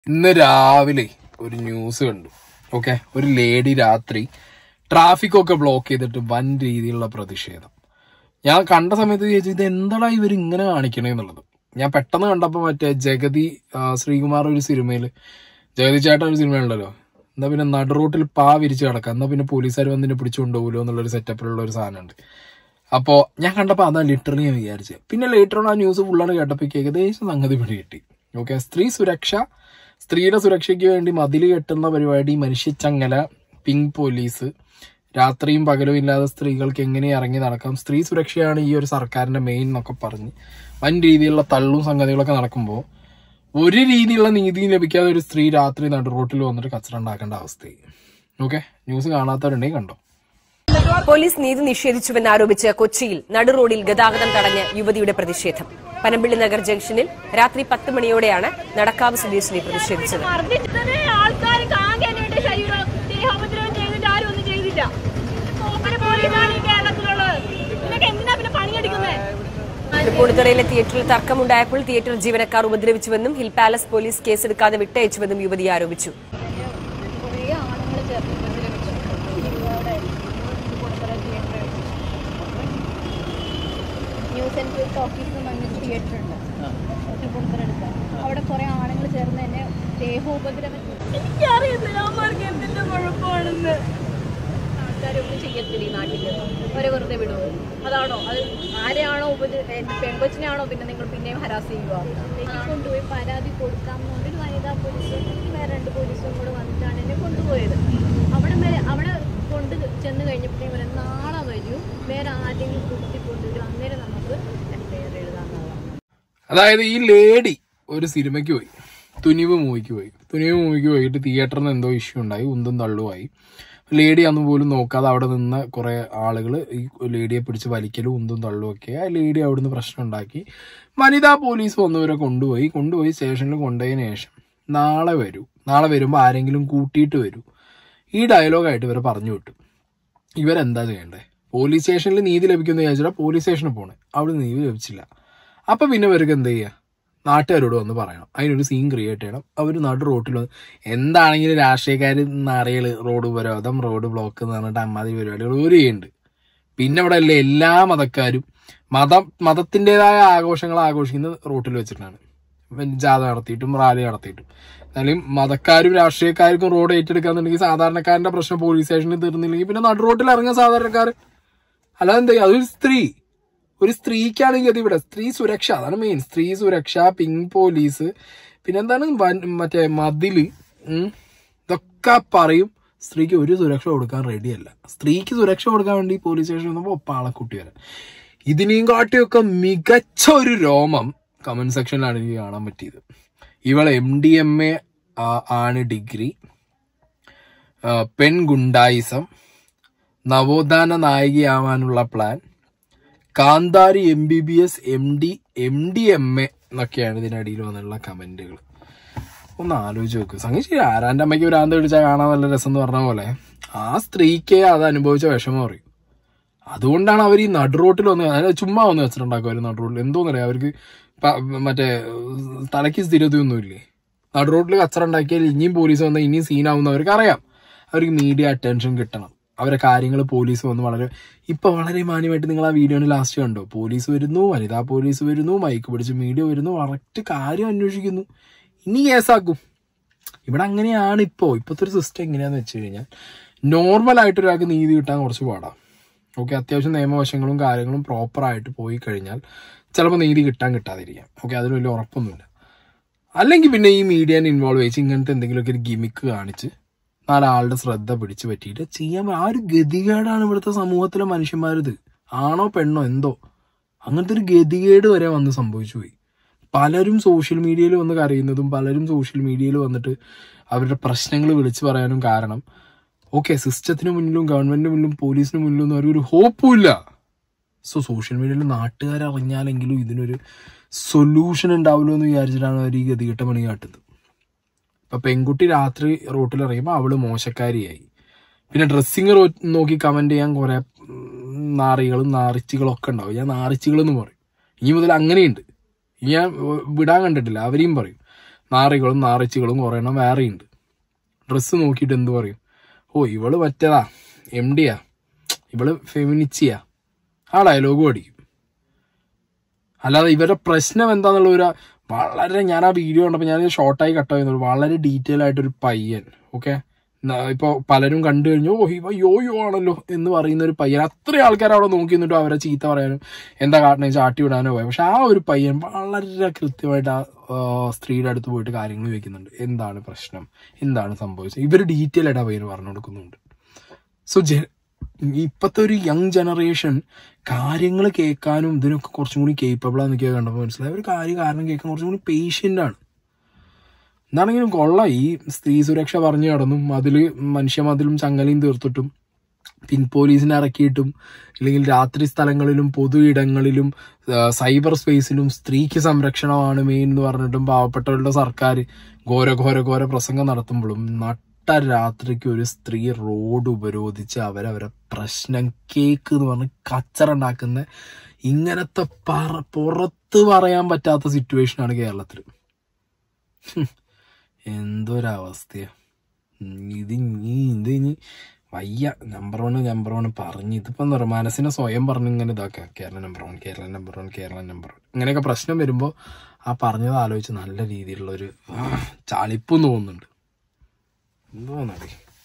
ഇന്ന് രാവിലെ ഒരു ന്യൂസ് കണ്ടു ഓക്കെ ഒരു ലേഡി രാത്രി ട്രാഫിക് ഒക്കെ ബ്ലോക്ക് ചെയ്തിട്ട് വൻ രീതിയിലുള്ള പ്രതിഷേധം ഞാൻ കണ്ട സമയത്ത് ചോദിച്ചു ഇത് എന്താടാ ഇവർ ഇങ്ങനെ കാണിക്കണേ എന്നുള്ളത് ഞാൻ പെട്ടെന്ന് കണ്ടപ്പോൾ മറ്റേ ജഗതി ആ, ശ്രീകുമാർ ഒരു സിനിമയിൽ ജഗതി ചേട്ടൻ ഒരു സിനിമ ഉണ്ടല്ലോ എന്നാ പിന്നെ നടു റൂട്ടിൽ പാ വിരിച്ച് കിടക്കാം എന്നാ പിന്നെ പോലീസുകാർ വന്നിട്ട് പിടിച്ചു കൊണ്ടുപോകുമല്ലോ എന്നുള്ളൊരു സെറ്റപ്പിലുള്ള ഒരു സാധനമുണ്ട് അപ്പോ ഞാൻ കണ്ടപ്പോൾ അതാ ലിറ്ററലി ഞാൻ വിചാരിച്ചത് പിന്നെ ലേറ്റർ ആ ന്യൂസ് ഫുള്ളാണ് കേട്ടപ്പോൾ ഏകദേശം സംഗതി പിടി കിട്ടി ഓക്കെ സ്ത്രീ സുരക്ഷ സ്ത്രീയുടെ സുരക്ഷയ്ക്ക് വേണ്ടി മതിൽ കെട്ടുന്ന പരിപാടി മനുഷ്യച്ചങ്ങല പിങ്ക് പോലീസ് രാത്രിയും പകലും ഇല്ലാതെ സ്ത്രീകൾക്ക് എങ്ങനെ ഇറങ്ങി നടക്കാം സ്ത്രീ സുരക്ഷയാണ് ഈ ഒരു സർക്കാരിന്റെ മെയിൻ എന്നൊക്കെ പറഞ്ഞ് വൻ രീതിയിലുള്ള തള്ളും സംഗതികളൊക്കെ നടക്കുമ്പോൾ ഒരു രീതിയിലുള്ള നീതിയും ലഭിക്കാതെ ഒരു സ്ത്രീ രാത്രി നടു റോട്ടിൽ വന്നിട്ട് കച്ചറ ഉണ്ടാക്കേണ്ട അവസ്ഥയായി ഓക്കെ ന്യൂസ് കാണാത്തവരുണ്ടെങ്കിൽ കണ്ടോ പോലീസ് നീതി നിഷേധിച്ചുവെന്നാരോപിച്ച് കൊച്ചിയിൽ നടുറോഡിൽ ഗതാഗതം തടഞ്ഞ് യുവതിയുടെ പ്രതിഷേധം പനമ്പിള്ളി നഗർ ജംഗ്ഷനിൽ രാത്രി പത്ത് മണിയോടെയാണ് നടക്കാവ് സ്വദേശിനി പ്രതിഷേധിച്ചത് മർദ്ദിച്ചത് ആൾക്കാർ കാങ്കേനയുടെ ശരീരം ദേഹോപദ്രവം ചെയ്തിട്ട് ആരും ഒന്നും ചെയ്തില്ല ഒരു പോലീസാണ് ഈ കേരളത്തിലുള്ളത് ഇതൊക്കെ എന്തിനാ പിന്നെ പണിയെടുക്കുന്നത് തൃപ്പൂണിത്തുറയിലെ തിയേറ്ററിൽ തർക്കമുണ്ടായപ്പോൾ തിയേറ്റർ ജീവനക്കാർ ഉപദ്രവിച്ചുവെന്നും ഹിൽ പാലസ് പോലീസ് കേസെടുക്കാതെ വിട്ടയച്ചുവെന്നും യുവതി ആരോപിച്ചു കുറേ ആണുങ്ങൾ ചേർന്ന് ഉപദ്രവിച്ചു ഇവിടെ Thrippunithura theatre news and talkies എന്ന് പറഞ്ഞൊരു തിയേറ്റർ ഉണ്ട് തൃപ്പൂണിത്തുറ അടുത്ത് അവിടെ കുറേ ആണുങ്ങൾ ചേർന്ന് എന്നെ ദേഹോപദ്രവം എനിക്കറിയത്തില്ല അവന്മാർക്ക് എന്തിന്റെ കുഴപ്പമാണെന്ന് ആൾക്കാരൊന്നും ചെയ്യത്തില്ല ഈ നാട്ടിൽ അവരെ വെറുതെ വിടുമോ അതാണോ അത് ആരെയാണോ ഉപദ്ര പെൺകൊച്ചിനെയാണോ പിന്നെ നിങ്ങൾ പിന്നെയും ഹരാസ് ചെയ്യുക കൊണ്ടുപോയി പരാതി കൊടുക്കാം എന്നുകൊണ്ട് ഒരു വനിതാ പോലീസും വേറെ രണ്ട് പോലീസും കൂടെ വന്നിട്ടാണ് എന്നെ കൊണ്ടുപോയത് അവിടെ വരെ അവിടെ കൊണ്ട് ചെന്ന് കഴിഞ്ഞപ്പോഴേ ഇവരെ നാളെ വരൂ വേറെ ആരെങ്കിലും കുത്തി കൊണ്ടുവരും അന്നേരം നമുക്ക് എഫ്ഐആർ എഴുതാമെന്നാണ് അതായത് ഈ ലേഡി ഒരു സിനിമയ്ക്ക് പോയി തുനിവ് മൂവിക്ക് പോയി തുനിവ് മൂവിക്ക് പോയിട്ട് തിയേറ്ററിന് എന്തോ ഇഷ്യൂ ഉണ്ടായി ഉന്തും തള്ളുമായി ലേഡി അന്ന് പോലും നോക്കാതെ അവിടെ നിന്ന് കുറെ ആളുകൾ ഈ ലേഡിയെ പിടിച്ച് വലിക്കലും ഉന്തും തള്ളും ഒക്കെ ആ ലേഡി അവിടുന്ന് പ്രശ്നം ഉണ്ടാക്കി വനിതാ പോലീസ് വന്നവരെ കൊണ്ടുപോയി കൊണ്ടുപോയി സ്റ്റേഷനിൽ കൊണ്ടുപോയതിനു ശേഷം നാളെ വരൂ നാളെ വരുമ്പോൾ ആരെങ്കിലും കൂട്ടിയിട്ട് വരൂ ഈ ഡയലോഗായിട്ട് ഇവരെ പറഞ്ഞു വിട്ടു ഇവരെന്താ ചെയ്യണ്ടേ പോലീസ് സ്റ്റേഷനിൽ നീതി ലഭിക്കുമെന്ന് വിചാരിച്ചാൽ പോലീസ് സ്റ്റേഷനിൽ പോണേ അവിടെ നീതി ലഭിച്ചില്ല അപ്പൊ പിന്നെ ഇവർക്ക് എന്ത് ചെയ്യുക നാട്ടുകാരോട് വന്ന് പറയണം അതിനൊരു സീൻ ക്രിയേറ്റ് ചെയ്യണം അവർ നടു റോട്ടിൽ വന്ന് എന്താണെങ്കിലും രാഷ്ട്രീയക്കാർ അറിയല് റോഡ് ഉപരോധം റോഡ് ബ്ലോക്ക് എന്ന് പറഞ്ഞിട്ട് അമ്മാതി പരിപാടികൾ ഒരു ചെയ്യുന്നുണ്ട് പിന്നെ ഇവിടെ അല്ലേ എല്ലാ മതക്കാരും മതം മതത്തിൻ്റെതായ ആഘോഷങ്ങൾ ആഘോഷിക്കുന്നത് റോട്ടിൽ വെച്ചിട്ടാണ് ഇവൻ ജാഥ നടത്തിയിട്ടും റാലി നടത്തിയിട്ടും എന്നാലും മതക്കാരും രാഷ്ട്രീയക്കാർക്കും റോഡ് ഏറ്റെടുക്കാന്നുണ്ടെങ്കിൽ സാധാരണക്കാരന്റെ പ്രശ്നം പോലീസ് സ്റ്റേഷനിൽ തീർന്നില്ലെങ്കിൽ പിന്നെ നടു റോട്ടിൽ ഇറങ്ങുന്ന സാധാരണക്കാർ അല്ലാതെ എന്താ ചെയ്യുക? അതൊരു സ്ത്രീ ഒരു സ്ത്രീക്കാണ് ഗതി ഇവിടെ സ്ത്രീ സുരക്ഷ അതാണ് മെയിൻ സ്ത്രീ സുരക്ഷ പിങ്ക് പോലീസ് പിന്നെന്താണ് വൻ- മറ്റേ മതില് ഉം. ഇതൊക്കെ പറയും സ്ത്രീക്ക് ഒരു സുരക്ഷ കൊടുക്കാൻ റെഡിയല്ല സ്ത്രീക്ക് സുരക്ഷ കൊടുക്കാൻ വേണ്ടി പോലീസ് സ്റ്റേഷനിൽ വന്നപ്പോൾ ഒപ്പാളെ കുട്ടി വരാൻ ഇതിനെയും കാട്ടിയൊക്കെ മികച്ച ഒരു രോമം കമന്റ് സെക്ഷനിലാണ് എനിക്ക് കാണാൻ പറ്റിയത് ഇവൾ എം ഡി എം എ ആണ് ഡിഗ്രി ആ, പെൺഗുണ്ടായിസം നവോത്ഥാന നായികയാവാനുള്ള പ്ലാൻ കാന്താരി M B B S M D M D M A എന്നൊക്കെയാണ് ഇതിനടിയിൽ വന്നിട്ടുള്ള കമന്റുകൾ ഒന്ന് ആലോചിച്ച് നോക്ക് സംഗതി ശരി ആരാന്റെ അമ്മയ്ക്ക് ഭ്രാന്ത് പിടിച്ചാൽ കാണാൻ നല്ല രസം എന്ന് പറഞ്ഞ പോലെ ആ സ്ത്രീക്ക് അത് അനുഭവിച്ച വിഷമം അറിയും അതുകൊണ്ടാണ് അവർ ഈ നടുറോട്ടിൽ വന്ന് അതായത് ചുമ്മാ വന്ന് വെച്ചിട്ടുണ്ടാക്കും അവർ നടുറോട്ടിൽ എന്തോന്നറിയാം അവർക്ക് പ- മറ്റേ ഏഹ്, തലയ്ക്ക് സ്ഥിരതയൊന്നുമില്ലേ നടുറോട്ടിൽ കച്ചറ ഉണ്ടാക്കിയാൽ ഇനിയും പോലീസ് വന്നാൽ ഇനിയും സീനാവുന്ന അവർക്ക് അറിയാം അവർക്ക് മീഡിയ അറ്റൻഷൻ കിട്ടണം അവരെ കാര്യങ്ങൾ പോലീസ് വന്ന് വളരെ ഇപ്പൊ വളരെ മാന്യമായിട്ട് നിങ്ങൾ ആ വീഡിയോന് ലാസ്റ്റ് കണ്ടോ പോലീസ് വരുന്നു വനിതാ പോലീസ് വരുന്നു മൈക്ക് പിടിച്ച് മീഡിയ വരുന്നു കറക്റ്റ് കാര്യം അന്വേഷിക്കുന്നു ഇനി കേസാക്കും ഇവിടെ അങ്ങനെയാണ് ഇപ്പോ ഇപ്പോഴത്തെ ഒരു സിസ്റ്റം എങ്ങനെയാന്ന് വെച്ച് കഴിഞ്ഞാൽ നോർമൽ ആയിട്ട് ഒരാൾക്ക് നീതി കിട്ടാൻ കുറച്ച് പാടാം ഓക്കെ അത്യാവശ്യം നിയമവശങ്ങളും കാര്യങ്ങളും പ്രോപ്പർ ആയിട്ട് പോയി കഴിഞ്ഞാൽ ചിലപ്പോൾ നീതി കിട്ടാൻ കിട്ടാതിരിക്കാം ഓക്കെ അതിന് വലിയ ഉറപ്പൊന്നുമില്ല അല്ലെങ്കിൽ പിന്നെ ഈ മീഡിയനെ ഇൻവോൾവ് ചെയ്ച്ച് ഇങ്ങനത്തെ എന്തെങ്കിലുമൊക്കെ ഒരു ഗിമിക്ക് കാണിച്ച് നാലാളുടെ ശ്രദ്ധ പിടിച്ചു പറ്റിയിട്ട് ചെയ്യാൻ പ- ആ ഒരു ഗതികേടാണ് ഇവിടുത്തെ സമൂഹത്തിലെ മനുഷ്യന്മാരിത് ആണോ പെണ്ണോ എന്തോ അങ്ങനത്തെ ഒരു ഗതികേട് വരെ വന്ന് സംഭവിച്ചു പോയി പലരും സോഷ്യൽ മീഡിയയിൽ വന്ന് കരയുന്നതും പലരും സോഷ്യൽ മീഡിയയിൽ വന്നിട്ട് അവരുടെ പ്രശ്നങ്ങൾ വിളിച്ചു പറയാനും കാരണം ഓക്കെ സിസ്റ്റത്തിന് മുന്നിലും ഗവൺമെന്റിന് മുന്നിലും പോലീസിന് മുന്നിലും ഒന്നും അവർക്കൊരു ഹോപ്പും ഇല്ല സോ സോഷ്യൽ മീഡിയയിൽ നാട്ടുകാർ അറിഞ്ഞാലെങ്കിലും ഇതിനൊരു സൊല്യൂഷൻ ഉണ്ടാവുമല്ലോ എന്ന് വിചാരിച്ചിട്ടാണ് അവർ ഈ ഗതികെട്ട പണി കാട്ടുന്നത് ഇപ്പൊ പെൺകുട്ടി രാത്രി റോട്ടിൽ ഇറങ്ങിയപ്പോൾ അവള് മോശക്കാരിയായി പിന്നെ ഡ്രസ്സിങ് നോക്കി കമന്റ് ചെയ്യാൻ കുറെ ഉം, നാറികളും നാറിച്ചുകളും ഒക്കെ ഉണ്ടാവും ഞാൻ നാറിച്ചുകളെന്ന് പറയും ഇനി മുതൽ അങ്ങനെയുണ്ട് ഇനി ഞാൻ ഏഹ്, വിടാൻ കണ്ടിട്ടില്ല അവരെയും പറയും നാറികളും നാറിച്ചുകളും കുറേ എണ്ണം വേറെയുണ്ട് ഡ്രസ്സ് നോക്കിയിട്ട് എന്ത് പറയും ഓ ഇവള് മറ്റേതാ എം ഡിയാ ഇവള് ഫെമിനിച്ചിയാ ആ ഡയലോഗും അടിക്കും അല്ലാതെ ഇവരുടെ പ്രശ്നം എന്താന്നുള്ള ഒരു വളരെ ഞാൻ ആ വീഡിയോ കണ്ടപ്പോൾ ഞാൻ ഷോർട്ടായി കട്ട് ചെയ്യുന്നുള്ളൂ വളരെ ഡീറ്റെയിൽ ആയിട്ടൊരു പയ്യൻ ഓക്കെ ഇപ്പൊ പലരും കണ്ടു കഴിഞ്ഞു ഓ ഇവ യോ യോ ആണല്ലോ എന്ന് പറയുന്ന ഒരു പയ്യൻ അത്രയും ആൾക്കാർ അവിടെ നോക്കി നിന്നിട്ട് അവരെ ചീത്ത പറയാനും എന്താ കാട്ടണ ചാട്ടി വിടാനോ പോയി പക്ഷെ ആ ഒരു പയ്യൻ വളരെ കൃത്യമായിട്ട് ആ ആ, സ്ത്രീയുടെ അടുത്ത് പോയിട്ട് കാര്യങ്ങൾ ചോദിക്കുന്നുണ്ട് എന്താണ് പ്രശ്നം എന്താണ് സംഭവിച്ചത് ഇവർ ഡീറ്റെയിൽ ആയിട്ട് ആ പയ്യന് പറഞ്ഞു കൊടുക്കുന്നുണ്ട് സോ ഇപ്പോഴത്തെ ഒരു യങ് ജനറേഷൻ കാര്യങ്ങൾ കേൾക്കാനും ഇതിനൊക്കെ കുറച്ചും കൂടി കേപ്പബിൾ ആണെന്നൊക്കെ കണ്ടപ്പോൾ മനസ്സിലായി ഒരു കാര്യം കാരണം കേൾക്കാൻ കുറച്ചും കൂടി പേഷ്യൻ്റ് ആണ് എന്താണെങ്കിലും കൊള്ളാം ഈ സ്ത്രീ സുരക്ഷ പറഞ്ഞു കടന്നും അതിൽ മനുഷ്യമതിലും ചങ്ങലയും തീർത്തിട്ടും പിൻ പോലീസിനെ ഇറക്കിയിട്ടും ഇല്ലെങ്കിൽ രാത്രി സ്ഥലങ്ങളിലും പൊതു ഇടങ്ങളിലും ആ, സൈബർ സ്പേസിലും സ്ത്രീക്ക് സംരക്ഷണമാണ് മെയിൻ എന്ന് പറഞ്ഞിട്ടും പാവപ്പെട്ടവരുടെ സർക്കാർ ഘോര ഘോര ഘോര പ്രസംഗം നടത്തുമ്പോഴും നട്ട രാത്രിക്ക് ഒരു സ്ത്രീ റോഡ് ഉപരോധിച്ച് അവരവരെ പ്രശ്നം കേക്ക് എന്ന് പറഞ്ഞ് കച്ചറുണ്ടാക്കുന്ന ഇങ്ങനത്തെ പറ പുറത്ത് പറയാൻ പറ്റാത്ത സിറ്റുവേഷനാണ് കേരളത്തിൽ എന്തൊരവസ്ഥയാ ഉം, ഇത് ഇനി ഇത് ഇനി വയ്യ നമ്പർ വൺ നമ്പർ വൺ പറഞ്ഞ് ഇതിപ്പോ എന്താ പറയുക മനസ്സിനെ സ്വയം പറഞ്ഞ് ഇങ്ങനെ ഇതാക്കുക Kerala number one Kerala number one Kerala number one ഇങ്ങനെയൊക്കെ പ്രശ്നം വരുമ്പോൾ ആ പറഞ്ഞത് ആലോചിച്ച് നല്ല രീതിയിലുള്ള ഒരു ചളിപ്പും തോന്നുന്നുണ്ട് എന്തോ നടക്കും